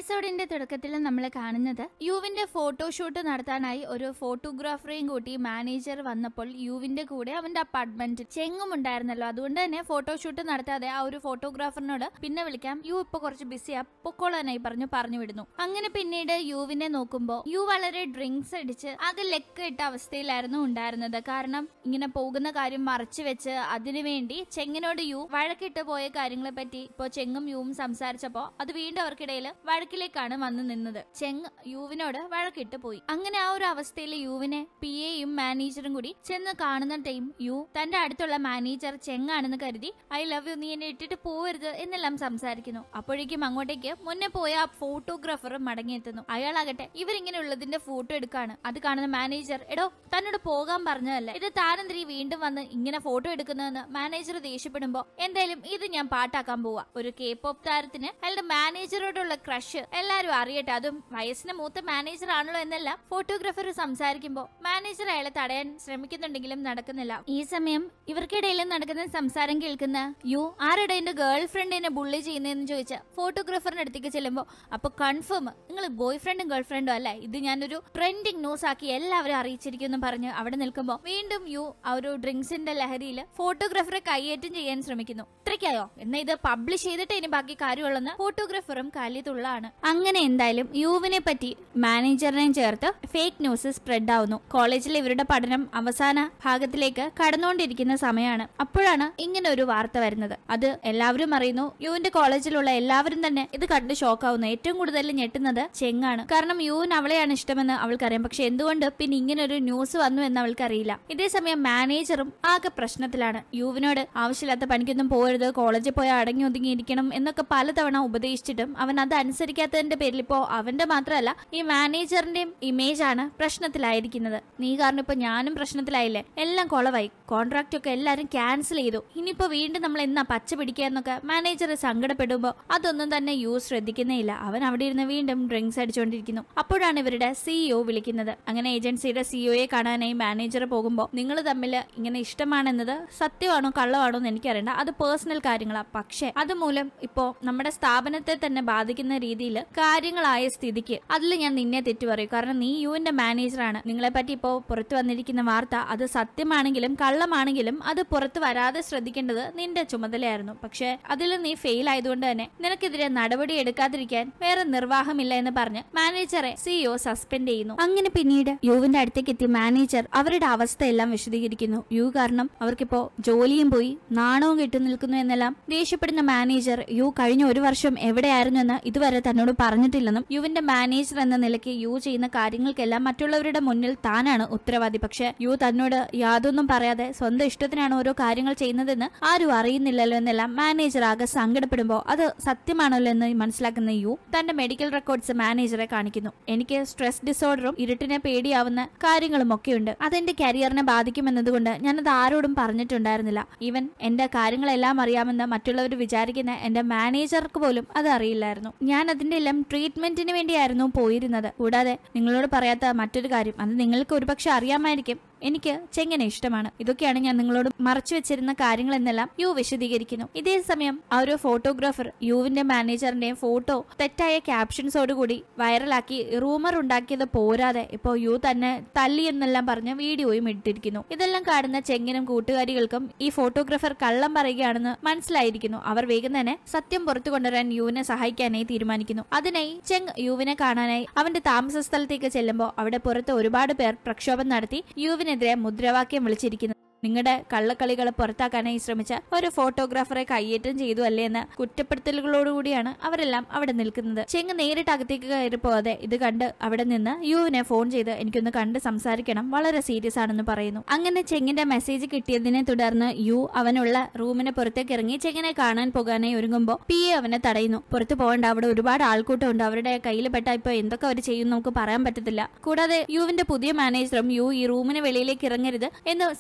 എപ്പിസോഡിന്റെ തുടക്കത്തിൽ നമ്മൾ കാണുന്നത് യുവിന്റെ ഫോട്ടോഷൂട്ട് നടത്താനായി ഒരു ഫോട്ടോഗ്രാഫറെയും കൂട്ടി മാനേജർ വന്നപ്പോൾ യുവിന്റെ കൂടെ അവന്റെ അപ്പാർട്ട്മെന്റ് ചെങ്ങും ഉണ്ടായിരുന്നല്ലോ അതുകൊണ്ട് തന്നെ ഫോട്ടോഷൂട്ട് നടത്താതെ ആ ഒരു ഫോട്ടോഗ്രാഫറിനോട് പിന്നെ വിളിക്കാം യു ഇപ്പൊ കുറച്ച് ബിസിയാ പൊക്കോളാനായി പറഞ്ഞു പറഞ്ഞു വിടുന്നു അങ്ങനെ പിന്നീട് യുവിനെ നോക്കുമ്പോ യു വളരെ ഡ്രിങ്ക്സ് അടിച്ച് ആകെ ലെക്ക് ഇട്ട അവസ്ഥയിലായിരുന്നു ഉണ്ടായിരുന്നത് കാരണം ഇങ്ങനെ പോകുന്ന കാര്യം മറച്ചു വെച്ച് അതിനുവേണ്ടി ചെങ്ങിനോട് യു വഴക്കിട്ട് പോയ കാര്യങ്ങളെ പറ്റി ഇപ്പോ ചെങ്ങും യുവും സംസാരിച്ചപ്പോ അത് വീണ്ടും അവർക്കിടയിൽ വഴക്കിലേക്കാണ് വന്നു നിന്നത് ചെങ് യുവിനോട് വഴക്കിട്ട് പോയി അങ്ങനെ ആ ഒരു അവസ്ഥയിൽ യുവിനെ പി എയും മാനേജറും കൂടി ചെന്ന് കാണുന്ന ടൈം യു തന്റെ അടുത്തുള്ള മാനേജർ ചെങ്ങാണെന്ന് കരുതി ഐ ലവ് യു നീ എന്നെ ഇട്ടിട്ട് പോവരുത് എന്നെല്ലാം സംസാരിക്കുന്നു അപ്പോഴേക്കും അങ്ങോട്ടേക്ക് മുന്നേ പോയ ആ ഫോട്ടോഗ്രാഫർ മടങ്ങിയെത്തുന്നു അയാളാകട്ടെ ഇവരിങ്ങനെ ഉള്ളതിന്റെ ഫോട്ടോ എടുക്കാണ് അത് കാണുന്ന മാനേജർ എടോ തന്നോട് പോകാൻ പറഞ്ഞതല്ലേ ഇത് താനെന്തിരി വീണ്ടും വന്ന് ഇങ്ങനെ ഫോട്ടോ എടുക്കുന്നതെന്ന് മാനേജർ ദേഷ്യപ്പെടുമ്പോ എന്തായാലും ഇത് ഞാൻ പാട്ടാക്കാൻ പോവാ ഒരു കെ പോപ്പ് താരത്തിന് അയാളുടെ മാനേജറോടുള്ള ക്രഷ് എല്ലാരും അറിയട്ടെ അതും വയസ്സിന് മൂത്ത മാനേജർ ആണല്ലോ എന്നല്ല ഫോട്ടോഗ്രാഫർ സംസാരിക്കുമ്പോ മാനേജർ അയാളെ തടയാൻ ശ്രമിക്കുന്നുണ്ടെങ്കിലും നടക്കുന്നില്ല ഈ സമയം ഇവർക്കിടയിൽ നടക്കുന്ന സംസാരം കേൾക്കുന്ന യു ആരുടെ എന്റെ ഗേൾ ഫ്രണ്ട് എന്നെ ബുള്ളി ചെയ്യുന്നതെന്ന് ചോദിച്ച ഫോട്ടോഗ്രാഫറിന്റെ അടുത്തേക്ക് ചെല്ലുമ്പോ അപ്പൊ കൺഫേം നിങ്ങൾ ബോയ് ഫ്രണ്ടും ഗേൾ ഫ്രണ്ടും അല്ലേ ഇത് ഞാനൊരു ട്രെൻഡിങ് ന്യൂസ് ആക്കി എല്ലാവരും അറിയിച്ചിരിക്കുന്നു പറഞ്ഞ് അവിടെ നിൽക്കുമ്പോ വീണ്ടും യു ആ ഒരു ഡ്രിങ്ക്സിന്റെ ലഹരിയിൽ ഫോട്ടോഗ്രാഫറെ കൈയേറ്റം ചെയ്യാൻ ശ്രമിക്കുന്നു ഇത്രയ്ക്കായോ എന്നാ ഇത് പബ്ലിഷ് ചെയ്തിട്ട് ഇനി ബാക്കി കാര്യമുള്ളെന്ന് ഫോട്ടോഗ്രാഫറും കാലിത്തുള്ളാണ് അങ്ങനെ എന്തായാലും യുവിനെ പറ്റി മാനേജറിനെയും ചേർത്ത് ഫേക്ക് ന്യൂസ് സ്പ്രെഡ് ആവുന്നു കോളേജിൽ ഇവരുടെ പഠനം അവസാന ഭാഗത്തിലേക്ക് കടന്നുകൊണ്ടിരിക്കുന്ന സമയമാണ് അപ്പോഴാണ് ഇങ്ങനെ ഒരു വാർത്ത വരുന്നത് അത് എല്ലാവരും അറിയുന്നു യുവിന്റെ കോളേജിലുള്ള എല്ലാവരും തന്നെ ഇത് കണ്ട് ഷോക്കാവുന്നു ഏറ്റവും കൂടുതൽ ഞെട്ടുന്നത് ചെങ്ങാണ് കാരണം യുവിന് അവളെയാണ് ഇഷ്ടമെന്ന് അവൾക്കറിയാം പക്ഷെ എന്തുകൊണ്ട് പിന്നെ ഇങ്ങനെ ഒരു ന്യൂസ് വന്നു എന്ന് അവൾക്കറിയില്ല ഇതേസമയം മാനേജറും ആകെ പ്രശ്നത്തിലാണ് യുവിനോട് ആവശ്യമില്ലാത്ത പണിക്കൊന്നും പോകരുത് കോളേജിൽ പോയി അടങ്ങി ഒതുങ്ങിയിരിക്കണം എന്നൊക്കെ പലതവണ ഉപദേശിച്ചിട്ടും അവൻ അത് അനുസരിക്കാത്തതിന്റെ പേരിൽ ഇപ്പോ അവന്റെ മാത്രമല്ല ഈ മാനേജറിന്റെയും ഇമേജ് ആണ് പ്രശ്നത്തിലായിരിക്കുന്നത് നീ കാരണം ഇപ്പൊ ഞാനും പ്രശ്നത്തിലായില്ലേ എല്ലാം കൊളവായി കോൺട്രാക്ട് ഒക്കെ എല്ലാരും ക്യാൻസൽ ചെയ്തു ഇനിയിപ്പോ വീണ്ടും നമ്മൾ എന്നാ പച്ച പിടിക്കുക എന്നൊക്കെ മാനേജർ സങ്കടപ്പെടുമ്പോ അതൊന്നും തന്നെ യു ശ്രദ്ധിക്കുന്നേ ഇല്ല അവൻ അവിടെ ഇരുന്ന് വീണ്ടും ഡ്രിങ്ക്സ് അടിച്ചുകൊണ്ടിരിക്കുന്നു അപ്പോഴാണ് ഇവരുടെ സിഇഒ വിളിക്കുന്നത് അങ്ങനെ ഏജൻസിയുടെ സിഇഒയെ കാണാനായി മാനേജർ പോകുമ്പോൾ നിങ്ങൾ തമ്മിൽ ഇങ്ങനെ ഇഷ്ടമാണെന്നത് സത്യമാണോ കള്ളമാണോ എന്ന് എനിക്കറിയണ്ട അത് പേഴ്സണൽ കാര്യങ്ങളാ പക്ഷേ അതുമൂലം ഇപ്പോ നമ്മുടെ സ്ഥാപനത്തെ തന്നെ ബാധിക്കുന്ന രീതിയിൽ കാര്യങ്ങളായ സ്ഥിതിക്ക് അതിൽ ഞാൻ നിന്നെ തെറ്റു പറയും കാരണം നീ യുവിന്റെ മാനേജറാണ് നിങ്ങളെ പറ്റി ഇപ്പോ പുറത്തു വന്നിരിക്കുന്ന വാർത്ത അത് സത്യമാണെങ്കിലും കള്ളമാണെങ്കിലും അത് പുറത്തു വരാതെ ശ്രദ്ധിക്കേണ്ടത് നിന്റെ ചുമതലയായിരുന്നു പക്ഷേ അതിൽ നീ ഫെയിൽ ആയതുകൊണ്ട് തന്നെ നിനക്കെതിരെ നടപടി എടുക്കാതിരിക്കാൻ വേറെ നിർവാഹമില്ല എന്ന് പറഞ്ഞ് മാനേജറെ സിഇഒ സസ്പെൻഡ് ചെയ്യുന്നു അങ്ങനെ പിന്നീട് യുവിന്റെ അടുത്തേക്ക് എത്തിയ മാനേജർ അവരുടെ അവസ്ഥയെല്ലാം വിശദീകരിക്കുന്നു യു കാരണം അവർക്കിപ്പോ ജോലിയും പോയി നാണവും കെട്ടു നിൽക്കുന്നു എന്നെല്ലാം ദേഷ്യപ്പെടുന്ന മാനേജർ യു കഴിഞ്ഞ ഒരു വർഷം എവിടെയായിരുന്നു എന്ന് ഇതുവരെ തന്നോട് പറഞ്ഞിട്ടില്ലെന്നും യുവിന്റെ മാനേജർ എന്ന നിലയ്ക്ക് യു ചെയ്യുന്ന കാര്യങ്ങൾക്കെല്ലാം മറ്റുള്ളവരുടെ മുന്നിൽ താനാണ് ഉത്തരവാദി പക്ഷെ യു തന്നോട് യാതൊന്നും പറയാതെ സ്വന്തം ഇഷ്ടത്തിനാണ് ഓരോ കാര്യങ്ങൾ ചെയ്യുന്നതെന്ന് ആരും അറിയുന്നില്ലല്ലോ എന്നെല്ലാം മാനേജർ ആകെ സങ്കടപ്പെടുമ്പോ അത് സത്യമാണല്ലോ എന്ന് മനസ്സിലാക്കുന്ന യു തന്റെ മെഡിക്കൽ റെക്കോർഡ്സ് മാനേജറെ കാണിക്കുന്നു എനിക്ക് സ്ട്രെസ് ഡിസോർഡറും ഇരുട്ടിനെ പേടിയാവുന്ന കാര്യങ്ങളും ഒക്കെയുണ്ട് അതെന്റെ കരിയറിനെ ബാധിക്കുമെന്നതുകൊണ്ട് ഞാനത് ആരോടും പറഞ്ഞിട്ടുണ്ടായിരുന്നില്ല ഈവൻ എന്റെ കാര്യങ്ങളെല്ലാം അറിയാമെന്ന് മറ്റുള്ളവർ വിചാരിക്കുന്ന എന്റെ മാനേജർക്ക് പോലും അത് അറിയില്ലായിരുന്നു ഞാൻ അതിന്റെ എല്ലാം ട്രീറ്റ്മെന്റിന് വേണ്ടിയായിരുന്നു പോയിരുന്നത് കൂടാതെ നിങ്ങളോട് പറയാത്ത മറ്റൊരു കാര്യം അത് നിങ്ങൾക്ക് ഒരുപക്ഷെ അറിയാമായിരിക്കും എനിക്ക് ചെങ്ങനെ ഇഷ്ടമാണ് ഇതൊക്കെയാണ് ഞാൻ നിങ്ങളോട് മറച്ചു വെച്ചിരുന്ന കാര്യങ്ങൾ എന്നെല്ലാം യു വിശദീകരിക്കുന്നു ഇതേ സമയം ആ ഒരു ഫോട്ടോഗ്രാഫർ യുവിന്റെ മാനേജറിന്റെയും ഫോട്ടോ തെറ്റായ ക്യാപ്ഷൻസോടുകൂടി വൈറലാക്കി റൂമർ ഉണ്ടാക്കിയത് പോരാതെ ഇപ്പോ യു തന്നെ തല്ലി എന്നെല്ലാം പറഞ്ഞ് വീഡിയോയും ഇട്ടിരിക്കുന്നു ഇതെല്ലാം കാണുന്ന ചെങ്ങിനും കൂട്ടുകാരികൾക്കും ഈ ഫോട്ടോഗ്രാഫർ കള്ളം പറയുകയാണെന്ന് മനസ്സിലായിരിക്കുന്നു അവർ വേഗം തന്നെ സത്യം പുറത്തു കൊണ്ടുവരാൻ യുവിനെ സഹായിക്കാനായി തീരുമാനിക്കുന്നു അതിനായി ചെങ് യുവിനെ കാണാനായി അവന്റെ താമസ സ്ഥലത്തേക്ക് ചെല്ലുമ്പോൾ അവിടെ പുറത്ത് ഒരുപാട് പേർ പ്രക്ഷോഭം നടത്തി യുവിനെതിരെ മുദ്രാവാക്യം വിളിച്ചിരിക്കുന്നു നിങ്ങളുടെ കള്ളക്കളികളെ പുറത്താക്കാനായി ശ്രമിച്ച ഒരു ഫോട്ടോഗ്രാഫറെ കയ്യേറ്റം ചെയ്തു അല്ലേ എന്ന കുറ്റപ്പെടുത്തലുകളോടുകൂടിയാണ് അവരെല്ലാം അവിടെ നിൽക്കുന്നത് ചെങ്ങ് നേരിട്ട് അകത്തേക്ക് കയറി പോകാതെ ഇത് കണ്ട് അവിടെ നിന്ന് യുവിനെ ഫോൺ ചെയ്ത് എനിക്കൊന്ന് കണ്ട് സംസാരിക്കണം വളരെ സീരിയസ് ആണെന്ന് പറയുന്നു അങ്ങനെ ചെങ്ങിന്റെ മെസ്സേജ് കിട്ടിയതിനെ തുടർന്ന് യു അവനുള്ള റൂമിന് പുറത്തേക്ക് ഇറങ്ങി ചെങ്ങിനെ കാണാൻ പോകാനായി ഒരുങ്ങുമ്പോൾ പി എ അവനെ തടയുന്നു പുറത്തു പോകണ്ട അവിടെ ഒരുപാട് ആൾക്കൂട്ടമുണ്ട് അവരുടെ കയ്യിൽ പെട്ട ഇപ്പൊ എന്തൊക്കെ അവർ ചെയ്യും നമുക്ക് പറയാൻ പറ്റത്തില്ല കൂടാതെ യുവിന്റെ പുതിയ മാനേജറും യു ഈ റൂമിന് വെളിയിലേക്ക് ഇറങ്ങരുത് എന്ന് ശ്രദ്ധിക്കാൻ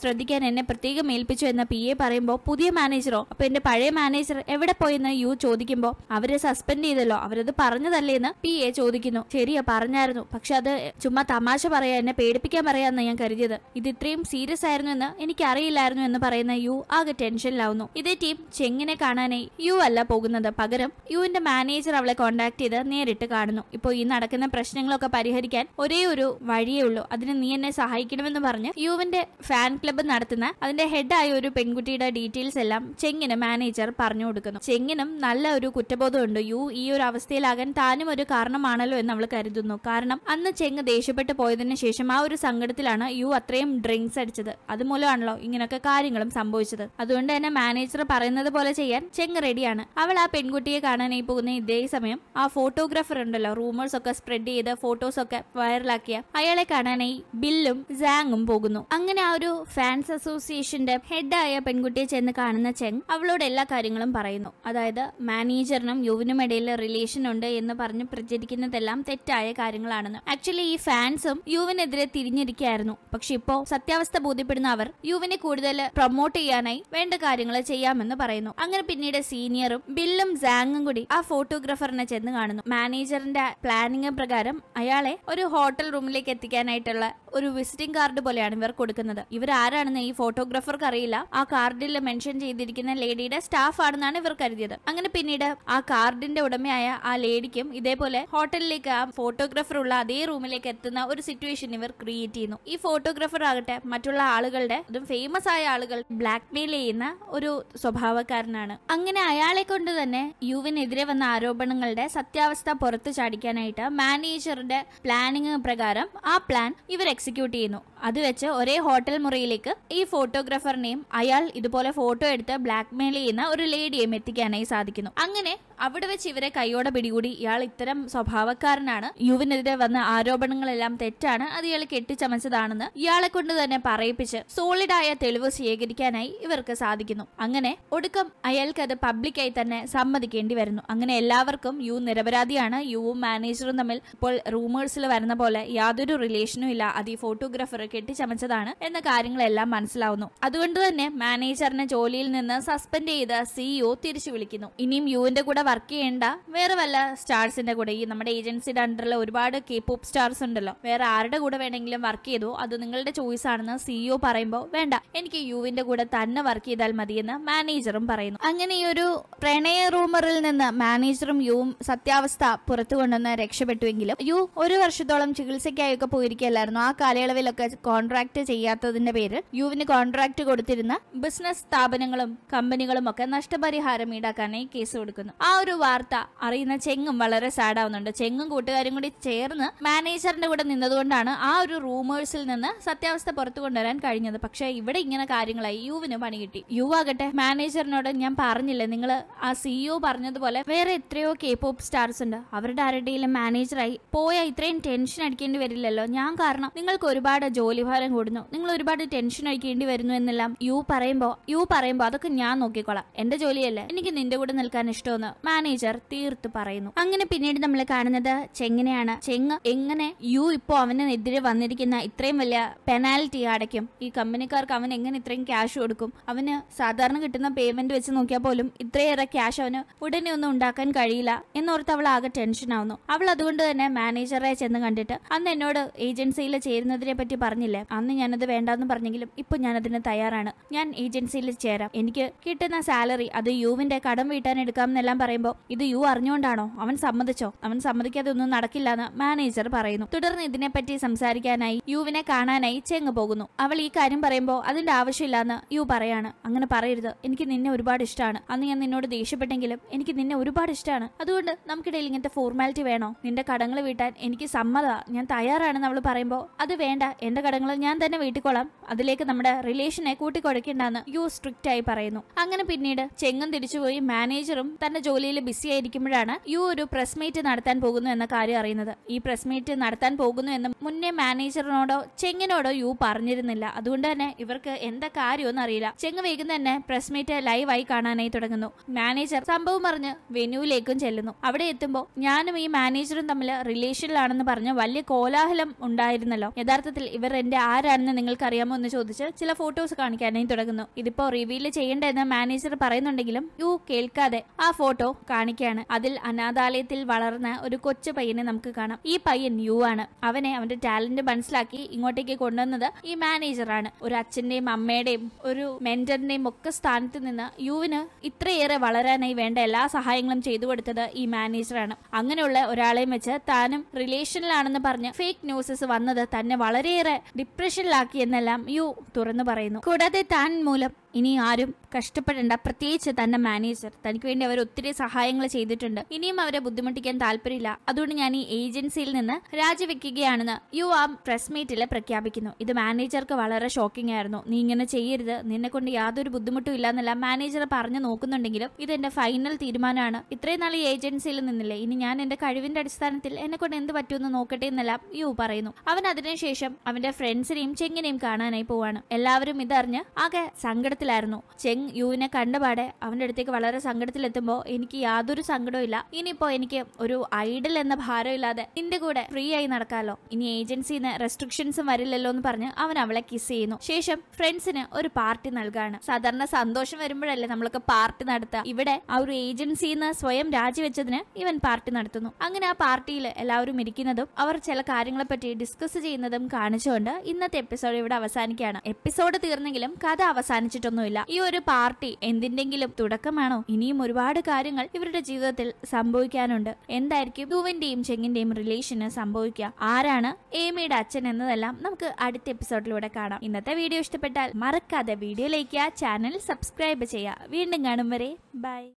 എന്നെ പ്രത്യേകം ഏൽപ്പിച്ചു എന്ന പി എ പറയുമ്പോൾ പുതിയ മാനേജറോ അപ്പൊ എന്റെ പഴയ മാനേജർ എവിടെ പോയെന്ന് യു ചോദിക്കുമ്പോൾ അവരെ സസ്പെൻഡ് ചെയ്തല്ലോ അവരത് പറഞ്ഞതല്ലേ എന്ന് പി എ ചോദിക്കുന്നു ശരിയാ പറഞ്ഞായിരുന്നു പക്ഷെ അത് ചുമ്മാ തമാശ പറയാ എന്നെ പേടിപ്പിക്കാൻ പറയാന്ന് ഞാൻ കരുതിയത് ഇത് ഇത്രയും സീരിയസ് ആയിരുന്നു എന്ന് എനിക്ക് അറിയില്ലായിരുന്നു എന്ന് പറയുന്ന യു ആകെ ടെൻഷനിലാവുന്നു ഇതേ ടീം ചെങ്ങിനെ കാണാനായി യു അല്ല പോകുന്നത് പകരം യുവിന്റെ മാനേജർ അവളെ കോണ്ടാക്ട് ചെയ്ത് നേരിട്ട് കാണുന്നു ഇപ്പോൾ ഈ നടക്കുന്ന പ്രശ്നങ്ങളൊക്കെ പരിഹരിക്കാൻ ഒരേ ഒരു വഴിയേ ഉള്ളൂ അതിന് നീ എന്നെ സഹായിക്കണമെന്ന് പറഞ്ഞ് യുവിന്റെ ഫാൻ ക്ലബ്ബ് നടത്തുന്ന അതിന്റെ ഹെഡായ ഒരു പെൺകുട്ടിയുടെ ഡീറ്റെയിൽസ് എല്ലാം ചെങ്ങിന് മാനേജർ പറഞ്ഞു കൊടുക്കുന്നു ചെങ്ങിനും നല്ല ഒരു കുറ്റബോധമുണ്ട് യു ഈ ഒരു അവസ്ഥയിലാകാൻ താനും ഒരു കാരണമാണല്ലോ എന്ന് അവൾ കരുതുന്നു കാരണം അന്ന് ചെങ്ങ് ദേഷ്യപ്പെട്ട് പോയതിനു ശേഷം ആ ഒരു സങ്കടത്തിലാണ് യു അത്രയും ഡ്രിങ്ക്സ് അടിച്ചത് അതുമൂലമാണല്ലോ ഇങ്ങനൊക്കെ കാര്യങ്ങളും സംഭവിച്ചത് അതുകൊണ്ട് തന്നെ മാനേജർ പറയുന്നത് പോലെ ചെയ്യാൻ ചെങ്ങ് റെഡിയാണ് അവൾ ആ പെൺകുട്ടിയെ കാണാനായി പോകുന്ന ഇതേ സമയം ആ ഫോട്ടോഗ്രാഫർ ഉണ്ടല്ലോ റൂമേഴ്സ് ഒക്കെ സ്പ്രെഡ് ചെയ്ത് ഫോട്ടോസ് ഒക്കെ വൈറലാക്കിയ അയാളെ കാണാനായി ബില്ലും സാങ്ങും പോകുന്നു അങ്ങനെ ആ ഒരു ഫാൻസ് അസോസിയേഷന്റെ ഹെഡായ പെൺകുട്ടിയെ ചെന്ന് കാണുന്ന ചെങ് അവളോട് എല്ലാ കാര്യങ്ങളും പറയുന്നു അതായത് മാനേജറിനും യുവിനും ഇടയിൽ റിലേഷൻ ഉണ്ട് എന്ന് പറഞ്ഞ് പ്രചരിക്കുന്നതെല്ലാം തെറ്റായ കാര്യങ്ങളാണെന്ന് ആക്ച്വലി ഈ ഫാൻസും യുവിനെതിരെ തിരിഞ്ഞിരിക്കുകയായിരുന്നു പക്ഷെ ഇപ്പോ സത്യാവസ്ഥ ബോധ്യപ്പെടുന്ന അവർ യുവിനെ കൂടുതൽ പ്രൊമോട്ട് ചെയ്യാനായി വേണ്ട കാര്യങ്ങൾ ചെയ്യാമെന്ന് പറയുന്നു അങ്ങനെ പിന്നീട് സീനിയറും ബില്ലും സാങ്ങും കൂടി ആ ഫോട്ടോഗ്രാഫറിനെ ചെന്ന് കാണുന്നു മാനേജറിന്റെ പ്ലാനിങ് പ്രകാരം അയാളെ ഒരു ഹോട്ടൽ റൂമിലേക്ക് എത്തിക്കാനായിട്ടുള്ള ഒരു വിസിറ്റിംഗ് കാർഡ് പോലെയാണ് ഇവർ കൊടുക്കുന്നത് ഇവർ ആരാണെന്ന് ഈ ഫോട്ടോഗ്രാഫർക്ക് അറിയില്ല ആ കാർഡിൽ മെൻഷൻ ചെയ്തിരിക്കുന്ന ലേഡിയുടെ സ്റ്റാഫ് ആണെന്നാണ് ഇവർ കരുതിയത് അങ്ങനെ പിന്നീട് ആ കാർഡിന്റെ ഉടമയായ ആ ലേഡിക്കും ഇതേപോലെ ഹോട്ടലിലേക്ക് ആ ഫോട്ടോഗ്രാഫർ ഉള്ള അതേ റൂമിലേക്ക് എത്തുന്ന ഒരു സിറ്റുവേഷൻ ഇവർ ക്രിയേറ്റ് ചെയ്യുന്നു ഈ ഫോട്ടോഗ്രാഫർ ആകട്ടെ മറ്റുള്ള ആളുകളുടെ അതും ഫേമസ് ആയ ആളുകൾ ബ്ലാക്ക് മെയിൽ ചെയ്യുന്ന ഒരു സ്വഭാവക്കാരനാണ് അങ്ങനെ അയാളെ കൊണ്ട് തന്നെ യുവിനെതിരെ വന്ന ആരോപണങ്ങളുടെ സത്യാവസ്ഥ പുറത്തു ചാടിക്കാനായിട്ട് മാനേജറുടെ പ്ലാനിങ് പ്രകാരം ആ പ്ലാൻ ഇവർ എക്സിക്യൂട്ട് ചെയ്യുന്നു അത് വെച്ച് ഒരേ ഹോട്ടൽ മുറിയിലേക്ക് ഈ ഫോട്ടോഗ്രാഫറിനെയും അയാൾ ഇതുപോലെ ഫോട്ടോ എടുത്ത് ബ്ലാക്ക് മെയിൽ ചെയ്യുന്ന ഒരു ലേഡിയെയും എത്തിക്കാനായി സാധിക്കുന്നു അങ്ങനെ അവിടെ വെച്ച് ഇവരെ കൈയോടെ പിടികൂടി ഇയാൾ ഇത്തരം സ്വഭാവക്കാരനാണ് യുവിനെതിരെ വന്ന ആരോപണങ്ങളെല്ലാം തെറ്റാണ് അത് ഇയാൾ കെട്ടിച്ചമച്ചതാണെന്ന് ഇയാളെ കൊണ്ട് തന്നെ പറയിപ്പിച്ച് സോളിഡായ തെളിവ് ശേഖരിക്കാനായി ഇവർക്ക് സാധിക്കുന്നു അങ്ങനെ ഒടുക്കം അയാൾക്ക് അത് പബ്ലിക്കായി തന്നെ സമ്മതിക്കേണ്ടി വരുന്നു അങ്ങനെ എല്ലാവർക്കും യു നിരപരാധിയാണ് യുവും മാനേജറും തമ്മിൽ ഇപ്പോൾ റൂമേഴ്സിൽ വരുന്ന പോലെ യാതൊരു റിലേഷനും ഇല്ല അത് ഈ ഫോട്ടോഗ്രാഫർ കെട്ടിച്ചമച്ചതാണ് എന്ന കാര്യങ്ങളെല്ലാം മനസ്സിലാവുന്നു അതുകൊണ്ട് തന്നെ മാനേജറിനെ ജോലിയിൽ നിന്ന് സസ്പെൻഡ് ചെയ്ത സിഇഒ തിരിച്ചു വിളിക്കുന്നു ഇനിയും യുവിന്റെ കൂടെ വർക്ക് ചെയ്യേണ്ട വേറെ വല്ല സ്റ്റാർസിന്റെ കൂടെ ഈ നമ്മുടെ ഏജൻസിയുടെ അണ്ടറിൽ ഒരുപാട് കെ പോപ്പ് സ്റ്റാർസ് ഉണ്ടല്ലോ വേറെ ആരുടെ കൂടെ വേണമെങ്കിലും വർക്ക് ചെയ്തു അത് നിങ്ങളുടെ ചോയ്സ് ആണെന്ന് സിഇഒ പറയുമ്പോൾ വേണ്ട എനിക്ക് യുവിന്റെ കൂടെ തന്നെ വർക്ക് ചെയ്താൽ മതിയെന്ന് മാനേജറും പറയുന്നു അങ്ങനെ ഈ ഒരു പ്രണയ റൂമറിൽ നിന്ന് മാനേജറും യുവും സത്യാവസ്ഥ പുറത്തു കൊണ്ടുവന്ന് രക്ഷപ്പെട്ടുവെങ്കിലും യു ഒരു വർഷത്തോളം ചികിത്സയ്ക്കായൊക്കെ പോയിരിക്കുകയല്ലായിരുന്നു ആ കാലയളവിലൊക്കെ കോൺട്രാക്ട് ചെയ്യാത്തതിന്റെ പേരിൽ യുവിന് കോൺട്രാക്ട് കൊടുത്തിരുന്ന ബിസിനസ് സ്ഥാപനങ്ങളും കമ്പനികളും ഒക്കെ നഷ്ടപരിഹാരം ഈടാക്കാനായി കേസ് കൊടുക്കുന്നു ആ ഒരു വാർത്ത അറിയുന്ന ചെങ്ങും വളരെ സാഡ് ആവുന്നുണ്ട് ചെങ്ങും കൂട്ടുകാരും കൂടി ചേർന്ന് മാനേജറിന്റെ കൂടെ നിന്നതുകൊണ്ടാണ് ആ ഒരു റൂമേഴ്സിൽ നിന്ന് സത്യാവസ്ഥ പുറത്തു കൊണ്ടുവരാൻ കഴിഞ്ഞത് പക്ഷെ ഇവിടെ ഇങ്ങനെ കാര്യങ്ങളായി യുവിന് പണി കിട്ടി യു ആകട്ടെ മാനേജറിനോട് ഞാൻ പറഞ്ഞില്ലേ നിങ്ങൾ ആ സിഇഒ പറഞ്ഞതുപോലെ വേറെ എത്രയോ കെ പോപ്പ് സ്റ്റാർസ് ഉണ്ട് അവരുടെ ആരുടെയും മാനേജറായി പോയാൽ ഇത്രയും ടെൻഷൻ അടിക്കേണ്ടി വരില്ലല്ലോ ഞാൻ കാരണം നിങ്ങൾക്ക് ഒരുപാട് ജോലിഭാരം കൂടുന്നു നിങ്ങൾ ഒരുപാട് ടെൻഷൻ അടിക്കേണ്ടി വരുന്നു എന്നെല്ലാം യു പറയുമ്പോ യു പറയുമ്പോ അതൊക്കെ ഞാൻ നോക്കിക്കോളാം എന്റെ ജോലിയല്ലേ എനിക്ക് നിന്റെ കൂടെ നിൽക്കാൻ ഇഷ്ടമെന്ന് മാനേജർ തീർത്ത് പറയുന്നു അങ്ങനെ പിന്നീട് നമ്മൾ കാണുന്നത് ചെങ്ങിനെയാണ് ചെങ്ങ് എങ്ങനെ യു ഇപ്പോ അവനെതിരെ വന്നിരിക്കുന്ന ഇത്രയും വലിയ പെനാൽറ്റി അടയ്ക്കും ഈ കമ്പനിക്കാർക്ക് അവൻ എങ്ങനെ ഇത്രയും ക്യാഷ് കൊടുക്കും അവന് സാധാരണ കിട്ടുന്ന പേയ്മെന്റ് വെച്ച് നോക്കിയാൽ പോലും ഇത്രയേറെ ക്യാഷ് അവന് ഉടനെ ഒന്നും ഉണ്ടാക്കാൻ കഴിയില്ല എന്നോർത്ത് അവൾ ആകെ ടെൻഷൻ ആവുന്നു അവൾ അതുകൊണ്ട് തന്നെ മാനേജറെ ചെന്ന് കണ്ടിട്ട് അന്ന് എന്നോട് ഏജൻസിയിൽ ചേരുന്നതിനെ പറ്റി പറഞ്ഞില്ലേ അന്ന് ഞാനത് വേണ്ടാന്ന് പറഞ്ഞെങ്കിലും ഇപ്പൊ ഞാനതിന് തയ്യാറാണ് ഞാൻ ഏജൻസിയിൽ ചേരാം എനിക്ക് കിട്ടുന്ന സാലറി അത് യുവിന്റെ കടം വീട്ടാൻ എടുക്കാം എന്നെല്ലാം പറയുമ്പോൾ ഇത് യു അറിഞ്ഞുകൊണ്ടാണോ അവൻ സമ്മതിച്ചോ അവൻ സമ്മതിക്കാതെ ഒന്നും നടക്കില്ലെന്ന് മാനേജർ പറയുന്നു തുടർന്ന് ഇതിനെപ്പറ്റി സംസാരിക്കാനായി യുവിനെ കാണാനായി ചെങ്ങ് പോകുന്നു അവൾ ഈ കാര്യം പറയുമ്പോൾ അതിന്റെ ആവശ്യമില്ലാന്ന് യു പറയാണ് അങ്ങനെ പറയരുത് എനിക്ക് നിന്നെ ഒരുപാട് ഇഷ്ടമാണ് അന്ന് ഞാൻ നിന്നോട് ദേഷ്യപ്പെട്ടെങ്കിലും എനിക്ക് നിന്നെ ഒരുപാട് ഇഷ്ടമാണ് അതുകൊണ്ട് നമുക്കിടയിൽ ഇങ്ങനത്തെ ഫോർമാലിറ്റി വേണോ നിന്റെ കടങ്ങൾ വീട്ടാൻ എനിക്ക് സമ്മത ഞാൻ തയ്യാറാണെന്ന് അവൾ പറയുമ്പോൾ അത് വേണ്ട എന്റെ കടങ്ങൾ ഞാൻ തന്നെ വീട്ടിക്കോളാം അതിലേക്ക് നമ്മുടെ റിലേഷനെ കൂട്ടിക്കൊടുക്കേണ്ടെന്ന് യു സ്ട്രിക്റ്റ് ആയി പറയുന്നു അങ്ങനെ പിന്നീട് ചെങ്ങും തിരിച്ചുപോയി മാനേജറും തന്റെ ജോലിയിൽ ജോലിയിൽ ബിസി ആയിരിക്കുമ്പോഴാണ് യു ഒരു പ്രസ് മീറ്റ് നടത്താൻ പോകുന്നു എന്ന കാര്യം അറിയുന്നത് ഈ പ്രസ് മീറ്റ് നടത്താൻ പോകുന്നു എന്ന് മുന്നേ മാനേജറിനോടോ ചെങ്ങിനോടോ യു പറഞ്ഞിരുന്നില്ല അതുകൊണ്ട് തന്നെ ഇവർക്ക് എന്താ കാര്യമൊന്നും അറിയില്ല ചെങ്ങ് വേഗം തന്നെ പ്രസ് മീറ്റ് ലൈവായി കാണാനായി തുടങ്ങുന്നു മാനേജർ സംഭവം പറഞ്ഞ് വെന്യൂവിലേക്കും ചെല്ലുന്നു അവിടെ എത്തുമ്പോൾ ഞാനും ഈ മാനേജറും തമ്മിൽ റിലേഷനിലാണെന്ന് പറഞ്ഞ് വലിയ കോലാഹലം ഉണ്ടായിരുന്നല്ലോ യഥാർത്ഥത്തിൽ ഇവർ എന്റെ ആരാണെന്ന് നിങ്ങൾക്ക് അറിയാമോ എന്ന് ചോദിച്ച് ചില ഫോട്ടോസ് കാണിക്കാനായി തുടങ്ങുന്നു ഇതിപ്പോ റിവീൽ ചെയ്യേണ്ടെന്ന് മാനേജർ പറയുന്നുണ്ടെങ്കിലും യു കേൾക്കാതെ ആ ഫോട്ടോ കാണിക്കുകയാണ് അതിൽ അനാഥാലയത്തിൽ വളർന്ന ഒരു കൊച്ചു പയ്യനെ നമുക്ക് കാണാം ഈ പയ്യൻ യു ആണ് അവനെ അവന്റെ ടാലന്റ് മനസ്സിലാക്കി ഇങ്ങോട്ടേക്ക് കൊണ്ടുവന്നത് ഈ മാനേജറാണ് ഒരു അച്ഛന്റെയും അമ്മയുടെയും ഒരു മെന്ററിന്റെയും ഒക്കെ സ്ഥാനത്ത് നിന്ന് യുവിന് ഇത്രയേറെ വളരാനായി വേണ്ട എല്ലാ സഹായങ്ങളും ചെയ്തു കൊടുത്തത് ഈ മാനേജറാണ് അങ്ങനെയുള്ള ഒരാളെയും വെച്ച് താനും റിലേഷനിലാണെന്ന് പറഞ്ഞ് ഫേക്ക് ന്യൂസസ് വന്നത് തന്നെ വളരെയേറെ ഡിപ്രഷനിലാക്കി എന്നെല്ലാം യു തുറന്നു പറയുന്നു കൂടാതെ താൻ മൂലം ഇനി ആരും കഷ്ടപ്പെടേണ്ട പ്രത്യേകിച്ച് തന്റെ മാനേജർ തനിക്ക് വേണ്ടി അവർ ഒത്തിരി സഹായങ്ങൾ ചെയ്തിട്ടുണ്ട് ഇനിയും അവരെ ബുദ്ധിമുട്ടിക്കാൻ താല്പര്യമില്ല അതുകൊണ്ട് ഞാൻ ഈ ഏജൻസിയിൽ നിന്ന് രാജിവെക്കുകയാണെന്ന് യു ആ പ്രസ് മീറ്റിൽ പ്രഖ്യാപിക്കുന്നു ഇത് മാനേജർക്ക് വളരെ ഷോക്കിംഗ് ആയിരുന്നു നീ ഇങ്ങനെ ചെയ്യരുത് നിന്നെ കൊണ്ട് യാതൊരു ബുദ്ധിമുട്ടും ഇല്ലെന്നല്ല മാനേജർ പറഞ്ഞു നോക്കുന്നുണ്ടെങ്കിലും ഇത് എന്റെ ഫൈനൽ തീരുമാനമാണ് ഇത്രയും നാൾ ഈ ഏജൻസിയിൽ നിന്നില്ലേ ഇനി ഞാൻ എന്റെ കഴിവിന്റെ അടിസ്ഥാനത്തിൽ എന്നെ കൊണ്ട് എന്ത് പറ്റുമെന്ന് നോക്കട്ടെ എന്നെല്ലാം യു പറയുന്നു അവൻ അതിനുശേഷം അവന്റെ ഫ്രണ്ട്സിനെയും ചെങ്ങിനെയും കാണാനായി പോവാണ് എല്ലാവരും ഇതറിഞ്ഞ് ആകെ സങ്കടത്തിലായിരുന്നു ചെങ് യുവിനെ കണ്ടപാടെ അവന്റെ അടുത്തേക്ക് വളരെ സങ്കടത്തിലെത്തുമ്പോൾ എനിക്ക് യാതൊരു സങ്കടവും ഇല്ല ഇനിയിപ്പോ എനിക്ക് ഒരു ഐഡൽ എന്ന ഭാരമില്ലാതെ നിന്റെ കൂടെ ഫ്രീ ആയി നടക്കാലോ ഇനി ഏജൻസിന്ന് റെസ്ട്രിക്ഷൻസും വരില്ലല്ലോ എന്ന് പറഞ്ഞ് അവൻ അവളെ കിസ് ചെയ്യുന്നു ശേഷം ഫ്രണ്ട്സിന് ഒരു പാർട്ടി നൽകാണ് സാധാരണ സന്തോഷം വരുമ്പോഴല്ലേ നമ്മളൊക്കെ പാർട്ടി നടത്തുക ഇവിടെ ആ ഒരു ഏജൻസിന്ന് സ്വയം രാജിവെച്ചതിന് ഇവൻ പാർട്ടി നടത്തുന്നു അങ്ങനെ ആ പാർട്ടിയിൽ എല്ലാവരും ഇരിക്കുന്നതും അവർ ചില കാര്യങ്ങളെ പറ്റി ഡിസ്കസ് ചെയ്യുന്നതും കാണിച്ചുകൊണ്ട് ഇന്നത്തെ എപ്പിസോഡ് ഇവിടെ അവസാനിക്കുകയാണ് എപ്പിസോഡ് തീർന്നെങ്കിലും കഥ അവസാനിച്ചിട്ടൊന്നുമില്ല ഈ ഒരു പാർട്ടി എന്തിന്റെങ്കിലും തുടക്കമാണോ ഇനിയും ഒരുപാട് കാര്യങ്ങൾ ഇവരുടെ ജീവിതത്തിൽ സംഭവിക്കാനുണ്ട് എന്തായിരിക്കും യുവിന്റെയും ചെങ്ങിന്റെയും റിലേഷന് സംഭവിക്കുക ആരാണ് ഏമിയുടെ അച്ഛൻ എന്നതെല്ലാം നമുക്ക് അടുത്ത എപ്പിസോഡിലൂടെ കാണാം ഇന്നത്തെ വീഡിയോ ഇഷ്ടപ്പെട്ടാൽ മറക്കാതെ വീഡിയോ ലൈക്ക് ചെയ്യുക ചാനൽ സബ്സ്ക്രൈബ് ചെയ്യുക വീണ്ടും കാണും വരെ ബൈ